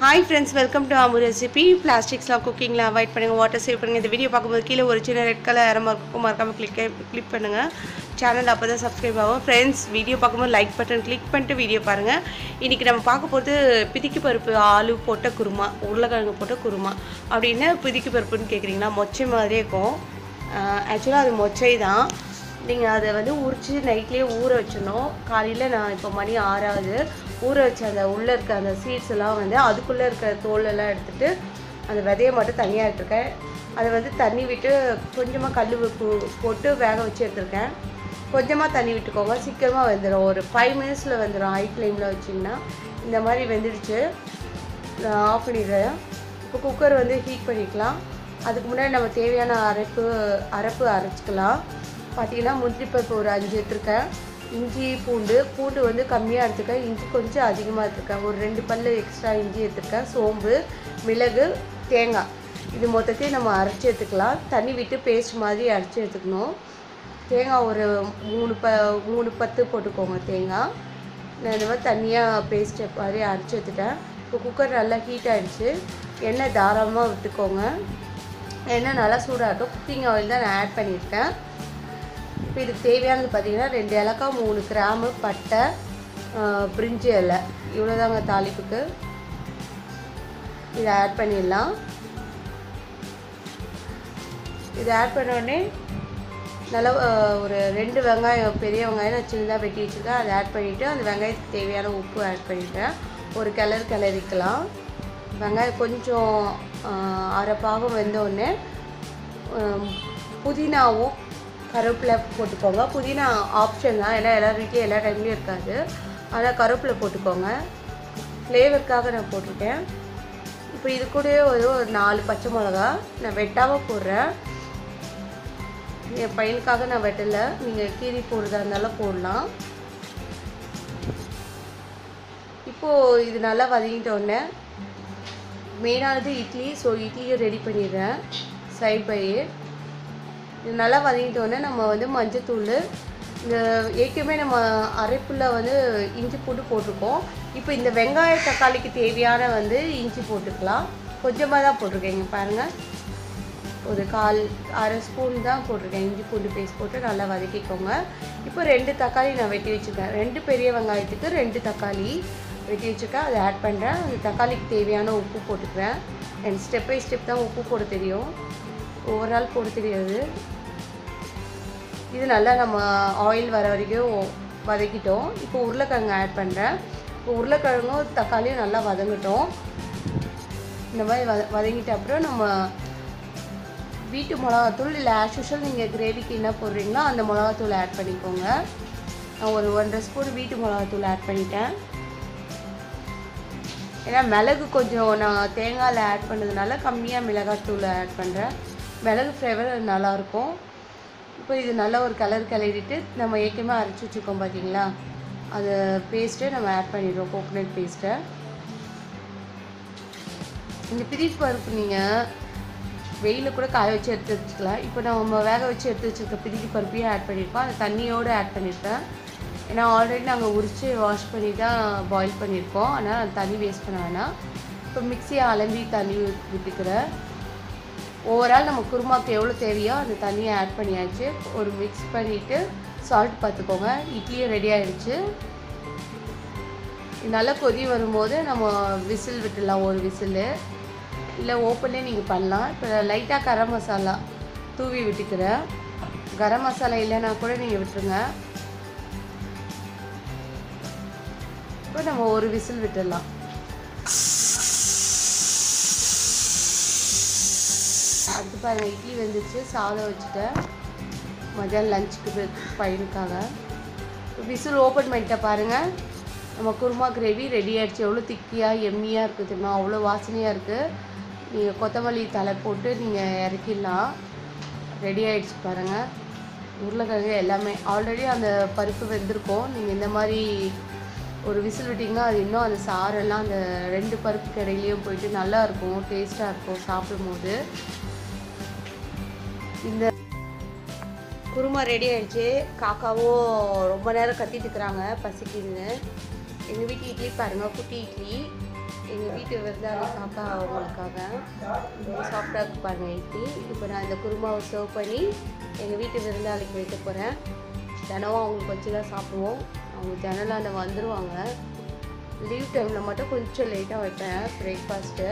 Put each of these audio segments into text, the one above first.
hi friends welcome to Amu recipe பிளாஸ்டிக்ஸ்லாம் குக்கிங்லாம் avoid பண்ணுங்கள் வாட்டர் சேவ் பண்ணுங்கள் இந்த வீடியோ பார்க்கும்போது கீழே ஒரு சின்ன ரெட் கலர் அரமாக இருக்கும் மறக்காமல் கிளிக் கிளிக் பண்ணுங்கள் சேனல் அப்போ தான் சப்ஸ்கிரைப் ஆகும் ஃப்ரெண்ட்ஸ் வீடியோ பார்க்கும்போது லைக் பட்டன் கிளிக் பண்ணிட்டு வீடியோ பாருங்கள் இன்றைக்கி நம்ம பார்க்க போகிறது பிதிக்கு பருப்பு ஆலு போட்ட குருமா உருளைக்கிழங்கு போட்ட குருமா அப்படின்னா பிதிக்கு பருப்புன்னு கேட்குறீங்களா மொச்சை மாதிரியே இருக்கும் ஆக்சுவலாக அது மொச்சை தான் நீங்கள் அதை வந்து உரித்து நைட்லேயே ஊற வச்சிடணும் காலையில் நான் இப்போ மணி ஆறாவது ஊற வச்ச அந்த உள்ளே இருக்க அந்த சீட்ஸ் எல்லாம் வந்து அதுக்குள்ளே இருக்க தோல் எல்லாம் எடுத்துட்டு அந்த விதையை மட்டும் தனியாக எடுத்துருக்கேன் அதை வந்து தண்ணி விட்டு கொஞ்சமாக கல் உப்பு போட்டு வேக வச்சு எடுத்துருக்கேன் கொஞ்சமாக தண்ணி விட்டுக்கோங்க சீக்கிரமாக வெந்துடும் ஒரு ஃபைவ் மினிட்ஸில் வெந்துடும் ஹை ஃப்ளேமில் வச்சிங்கன்னா இந்த மாதிரி வெந்துடுச்சு நான் ஆஃப் பண்ணிடுறேன் இப்போ குக்கர் வந்து ஹீட் பண்ணிக்கலாம் அதுக்கு முன்னாடி நம்ம தேவையான அரைப்பு அரைப்பு அரைச்சிக்கலாம் பார்த்தீங்கன்னா முந்திரி பருப்பு ஒரு அஞ்சு எடுத்துருக்கேன் இஞ்சி பூண்டு பூண்டு வந்து கம்மியாக எடுத்துருக்கேன் இஞ்சி கொஞ்சம் அதிகமாக எடுத்துருக்கேன் ஒரு ரெண்டு பல் எக்ஸ்ட்ரா இஞ்சி எடுத்துருக்கேன் சோம்பு மிளகு தேங்காய் இது மொத்தத்தையும் நம்ம அரைச்சி எடுத்துக்கலாம் தண்ணி விட்டு பேஸ்ட் மாதிரி அரைச்சி எடுத்துக்கணும் தேங்காய் ஒரு மூணு ப மூணு பத்து போட்டுக்கோங்க தேங்காய் நான் இந்த மாதிரி தனியாக பேஸ்ட் மாதிரி அரைச்சி எடுத்துட்டேன் இப்போ குக்கர் நல்லா ஹீட் ஆகிடுச்சு எண்ணெய் தாராளமாக விட்டுக்கோங்க எண்ணெய் நல்லா சூடாகட்டும் குக்கிங் ஆயில் தான் நான் ஆட் பண்ணியிருக்கேன் இப்போ இதுக்கு தேவையானது பார்த்தீங்கன்னா ரெண்டு ஏலக்காய் மூணு கிராம்பு பட்டை ஆஹ், பிரிஞ்சி இலை இவ்வளோதாங்க தாளிப்புக்கு இதை ஆட் பண்ணிடலாம் இதை ஆட் பண்ண உடனே நல்லா ஆஹ், ஒரு ரெண்டு வெங்காயம் பெரிய வெங்காயம் நான் சின்னதாக வெட்டி வச்சுருக்கேன் அதை ஆட் பண்ணிவிட்டு அந்த வெங்காயத்துக்கு தேவையான உப்பு ஆட் பண்ணிட்டேன் ஒரு கிளறு கிளறிக்கலாம் வெங்காயம் கொஞ்சம் ஆஹ், அரை பாகம் வெந்த உடனே ஆஹ், புதினாவும் கருவேப்பிலை போட்டுக்கோங்க புதினா ஆப்ஷன் தான் ஏன்னா எல்லா வீட்லேயும் எல்லா டைம்லேயும் இருக்காது ஆனால் கருவேப்பிலை போட்டுக்கோங்க ஃப்ளேவருக்காக நான் போட்டிருக்கேன் இப்போ இது கூடயே ஒரு ஒரு நாலு பச்சை மிளகா நான் வெட்டாமல் போடுறேன் என் பையனுக்காக நான் வெட்டலை நீங்கள் கீரி போடுறதா இருந்தாலும் போடலாம் இப்போது இது நல்லா வதங்கிட்ட உடனே மெயினானது இட்லி ஸோ இட்லியும் ரெடி பண்ணிடுறேன் சைட் பை இது நல்லா வதங்கிட்டோடனே நம்ம வந்து மஞ்சத்தூள் இந்த ஏற்கனவே நம்ம அரைப்புள்ள வந்து இஞ்சி போட்டு போட்டிருக்கோம் இப்போ இந்த வெங்காய தக்காளிக்கு தேவையான வந்து இஞ்சி போட்டுக்கலாம் கொஞ்சமாக தான் போட்டிருக்கேன் இங்கே பாருங்கள் ஒரு கால் அரை ஸ்பூன் தான் போட்டிருக்கேன் இஞ்சி பூண்டு பேஸ்ட் போட்டு நல்லா வதக்கிக்கோங்க இப்போ ரெண்டு தக்காளி நான் வெட்டி வச்சுருக்கேன் ரெண்டு பெரிய வெங்காயத்துக்கு ரெண்டு தக்காளி வெட்டி வச்சுருக்கேன் அதை ஆட் பண்ணுறேன் அந்த தக்காளிக்கு தேவையான உப்பு போட்டுக்கிறேன் எனக்கு ஸ்டெப் பை ஸ்டெப் தான் உப்பு போட தெரியும் ஓவரால் போட தெரியாது இது நல்லா நம்ம ஆயில் வர வரைக்கும் வதக்கிட்டோம் இப்போ உருளைக்கிழங்கு ஆட் பண்ணுறேன் இப்போ உருளைக்கிழங்கும் தக்காளியும் நல்லா வதங்கட்டும் இந்த மாதிரி வத வதங்கிட்ட அப்புறம் நம்ம வீட்டு மிளகாத்தூள் இல்லை ஆஸ் யூஷுவல் நீங்கள் கிரேவிக்கு என்ன போடுறீங்களோ அந்த மிளகாத்தூள் ஆட் பண்ணிக்கோங்க நான் ஒரு ஒன்றரை ஸ்பூன் வீட்டு மிளகாத்தூள் ஆட் பண்ணிட்டேன் ஏன்னா மிளகு கொஞ்சம் நான் தேங்காயில் ஆட் பண்ணதுனால கம்மியாக மிளகாத்தூள் ஆட் பண்ணுறேன் மிளகு ஃப்ளேவர் நல்லாயிருக்கும் இப்போ இது நல்ல ஒரு கலர் கிளறிட்டு நம்ம ஏற்கனவே அரைச்சி வச்சுருக்கோம் பார்த்தீங்களா அது பேஸ்ட்டை நம்ம ஆட் பண்ணிடுறோம் கோகோனட் பேஸ்ட்டை இந்த பிரிப்பு பருப்பு நீங்கள் வெயிலில் கூட காய வச்சு எடுத்து வச்சுக்கலாம் இப்போ நம்ம வேக வச்சு எடுத்து வச்சுருக்க பிரிக்கு பருப்பையும் ஆட் பண்ணியிருக்கோம் அந்த தண்ணியோடு ஆட் பண்ணியிருக்கேன் ஏன்னா ஆல்ரெடி நாங்கள் உரித்து வாஷ் பண்ணி தான் பாயில் பண்ணியிருக்கோம் அதனால் அந்த தண்ணி வேஸ்ட் பண்ண வேணாம் இப்போ மிக்சியை அலம்பி தண்ணி விட்டுக்கிறேன் ஓவரால் நம்ம குருமாக்கு எவ்வளோ தேவையோ அந்த தண்ணியை ஆட் பண்ணியாச்சு ஒரு மிக்ஸ் பண்ணிவிட்டு சால்ட் பார்த்துக்கோங்க இட்லியும் ரெடி ஆயிடுச்சு இது நல்லா கொதி வரும்போது நம்ம விசில் விட்டுடலாம் ஒரு விசிலு இல்லை ஓப்பன்லேயே நீங்கள் பண்ணலாம் இப்போ லைட்டாக கரம் மசாலா தூவி விட்டுக்கிறேன் கரம் மசாலா இல்லைன்னா கூட நீங்கள் விட்டுருங்க இப்போ நம்ம ஒரு விசில் விட்டுடலாம் அடுத்து பாருங்க இட்லி வெந்துச்சு சாதம் வச்சுட்டேன் மதியானம் லஞ்சுக்கு பையனுக்காக விசில் ஓப்பன் பண்ணிட்டேன் பாருங்கள் நம்ம குருமா கிரேவி ரெடி ஆயிடுச்சு எவ்வளோ திக்கியாக எம்மியாக இருக்குது தெரியுமா அவ்வளோ வாசனையாக இருக்குது நீங்கள் கொத்தமல்லி தலை போட்டு நீங்கள் இறக்கிடலாம் ரெடி ஆயிடுச்சு பாருங்கள் உருளைக்கிழங்கு எல்லாமே ஆல்ரெடி அந்த பருப்பு வெந்திருக்கும் நீங்கள் இந்த மாதிரி ஒரு விசில் விட்டிங்கன்னா அது இன்னும் அந்த சாரெல்லாம் அந்த ரெண்டு பருப்புக்கு இடையிலையும் போயிட்டு நல்லா இருக்கும் டேஸ்ட்டாக இருக்கும் சாப்பிடும்போது இந்த குருமா ரெடி ஆயிடுச்சு காக்காவும் ரொம்ப நேரம் கத்திட்டு இருக்கிறாங்க பசிக்குதுன்னு எங்கள் வீட்டு இட்லி பாருங்கள் குட்டி இட்லி எங்கள் வீட்டு விருந்தாளி காக்கா அவங்களுக்காக ரொம்ப சாஃப்டாக இருக்கு பாருங்கள் இட்லி இப்போ நான் இந்த குருமாவை சர்வ் பண்ணி எங்கள் வீட்டு விருந்தாளிக்கு வைக்க போகிறேன் தினமும் அவங்களுக்கு வச்சு தான் சாப்பிடுவோம் அவங்க ஜனலாண்ட வந்துடுவாங்க லீவ் டைமில் மட்டும் கொஞ்சம் லேட்டாக வைப்பேன் பிரேக்ஃபாஸ்ட்டு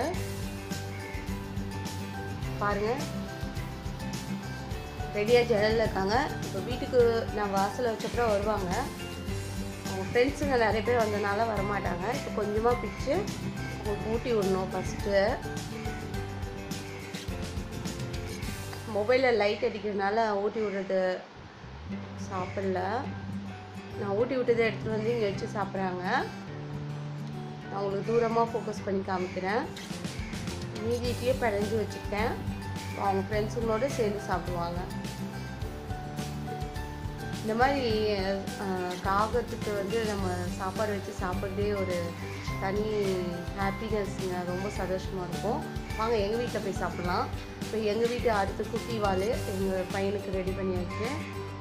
பாருங்கள் ரெடியாக ஜன்னலில் இருக்காங்க இப்போ வீட்டுக்கு நான் வாசலில் வச்சப்பறம் வருவாங்க அவங்க ஃப்ரெண்ட்ஸுங்க நிறைய பேர் வந்தனால வரமாட்டாங்க இப்போ கொஞ்சமாக பிச்சு அவங்களுக்கு ஊட்டி விடணும் ஃபஸ்ட்டு மொபைலில் லைட் அடிக்கிறதுனால ஊட்டி விடுறது சாப்பிடல நான் ஊட்டி விட்டதை எடுத்துகிட்டு வந்து இங்கே வச்சு சாப்பிட்றாங்க நான் உங்களுக்கு தூரமாக ஃபோக்கஸ் பண்ணி காமிக்கிறேன் மீதிட்டியே பிணைஞ்சு வச்சுக்கிட்டேன் அவங்க ஃப்ரெண்ட்ஸுங்களோட சேர்ந்து சாப்பிடுவாங்க இந்த மாதிரி அஹ், காகத்துக்கு வந்து நம்ம சாப்பாடு வச்சு சாப்பிட்றதே ஒரு தனி ஹாப்பினஸ்ங்க ரொம்ப சந்தோஷமாக இருக்கும் வாங்க எங்கள் வீட்டில் போய் சாப்பிட்லாம் இப்போ எங்கள் வீட்டு அடுத்த குட்டி வாள் எங்கள் பையனுக்கு ரெடி பண்ணி வச்சேன்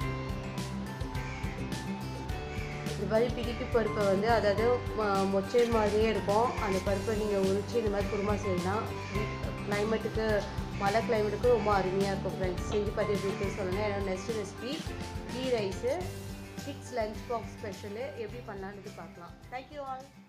இது மாதிரி பிடிப்பி பருப்பை வந்து அதாவது ம- மொச்சை மாதிரியே இருக்கும் அந்த பருப்பை நீங்கள் உரிச்சு இந்த மாதிரி குருமா செய்யலாம் கிளைமேட்டுக்கு மழை கிளைமேட்டுக்கு ரொம்ப அருமையாக இருக்கும் ஃப்ரெண்ட்ஸ் செஞ்சு பார்த்து எப்படி இருக்குன்னு சொல்லுங்கள் என்னோட next recipe ghee rice kids lunch box special எப்படி பண்ணலான்னு பார்க்கலாம் தேங்க்யூ ஆல்